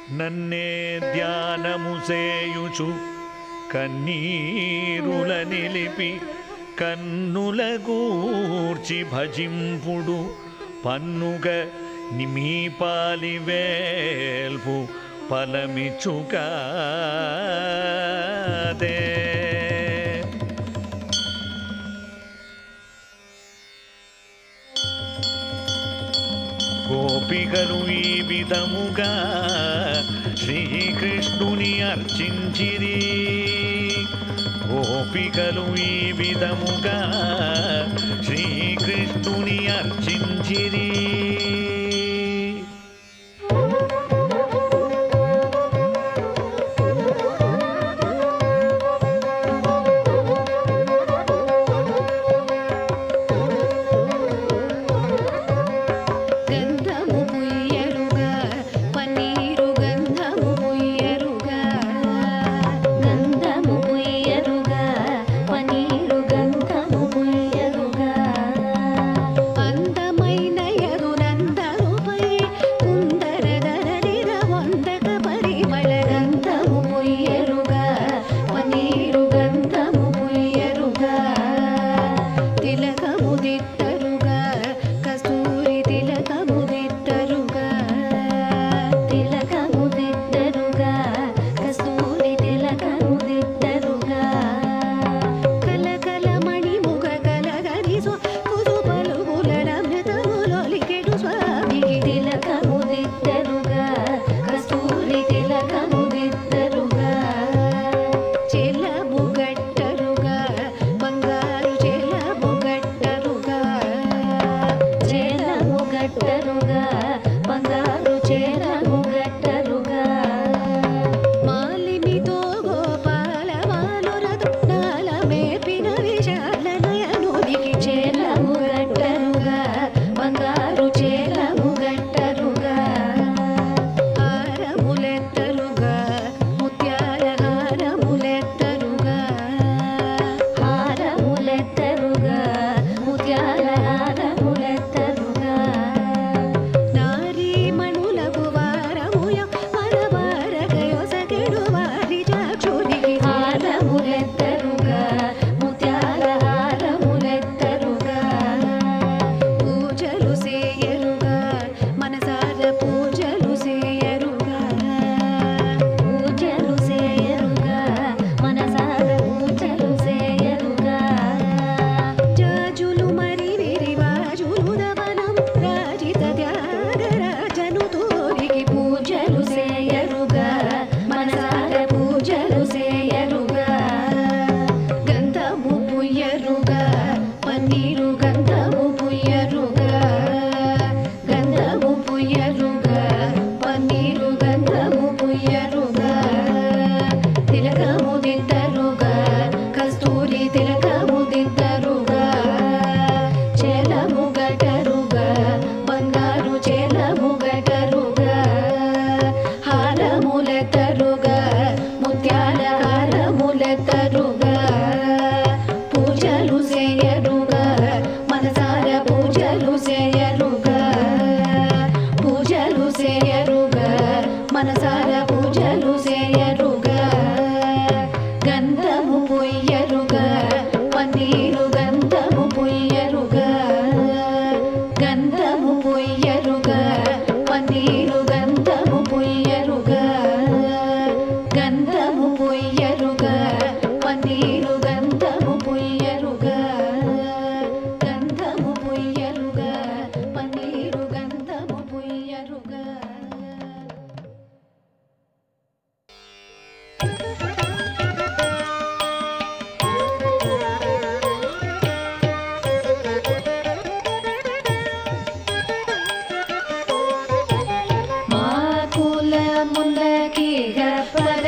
నన్నే ధ్యానము సేయుచు కన్నీరుల నిలిపి కన్నుల గూర్చి భజింపుడు పన్నుగ నిమీపాలి వేల్పు ఫలమిచ్చుకాదే గోపికలు ఈ విధముగా శ్రీకృష్ణుని అర్చించిరి గోపికలు ఈ విధముగా శ్రీకృష్ణుని అర్చించిరి గంధము ముయ్యరుగా పన్నీరు గంధము ముయ్యరుగా గంధము ముయ్యరుగా పనీరు గంధము ముయ్యరుగా అందమైన యదునందరుపై కుందరదరడిర వందక పరిమళ గంధము ముయ్యరుగా పనీరు గంధము ముయ్యరుగా తిలకము దిట్టరుగా కస్తూరి తిలకము దిట్టరుగా తిలకము దిద్దరుగా కస్తూరి తిలకము దిద్దరుగా కలకల మణిముఖ కలగని స్వ కుదు పలుగులమృతములొలికెడు స్వామికి తిలకము దిద్దరుగా కస్తూరి తిలకము దిద్దరుగా చెలము గట్టరుగా బంగారు చెలము గట్టరుగా చేరము గట్టరుగా బంగారు చేరము గట్టరుగా మాలిమితో గోపాల మాలురత్నాల మేపిన విశాల నయనునికి చేరము గట్టరుగా బంగారు చేరము గట్టరుగా హారములెత్తరుగా ముత్యాల హారములెత్తరుగా హారములెత్తరుగా ముత్యాల హారములెత్తరుగా నారీమణులకు వారముయ మరవారగయొసగెడు వారి చాక్షునికి హారములెత్తరుగా ముత్యాల హారములెత్తరుగా పూజలు సేయరుగా మనసార పూజలు సేయరుగా పూజలు చేయరుగా మనసార పూజలు చేయరుగా జాజులు మరి విరివాజులు దవనం రాజిత త్యాగరాజను తోరికి పూజలు చేయరుగా మనసార పూజలు చేయరుగా గంధము పుయ్యరుగా పన్నీరు గంధము పుయ్యరుగా గంధము పుయ్యరుగా పన్నీరు గంధము పుయ్యరుగా తిలకము దిద్దరుగా కస్తూరి తిలకము దిద్దరుగా చేలము గటరుగా బంగారు చేలము గటరుగా హారములెత్తరుగా ముత్యాల హారములెత్తరుగా పూజలు చేయరుగా మనసార పూజలు చేయరుగా పూజలు చేయరుగా మనసార పూజలు చేయరుగా గంధము పొయ్యరుగా పన్నీరు గంధము పొయ్యరుగా గంధము పొయ్యరుగా పన్నీరు గంధము పొయ్యరుగా గంధము పొయ్యరుగా పన్నీరు గంధము పొయ్యరుగా గంధము పొయ్యరుగా పన్నీరు గంధము పొయ్యరుగా మా కుల ముందకి పర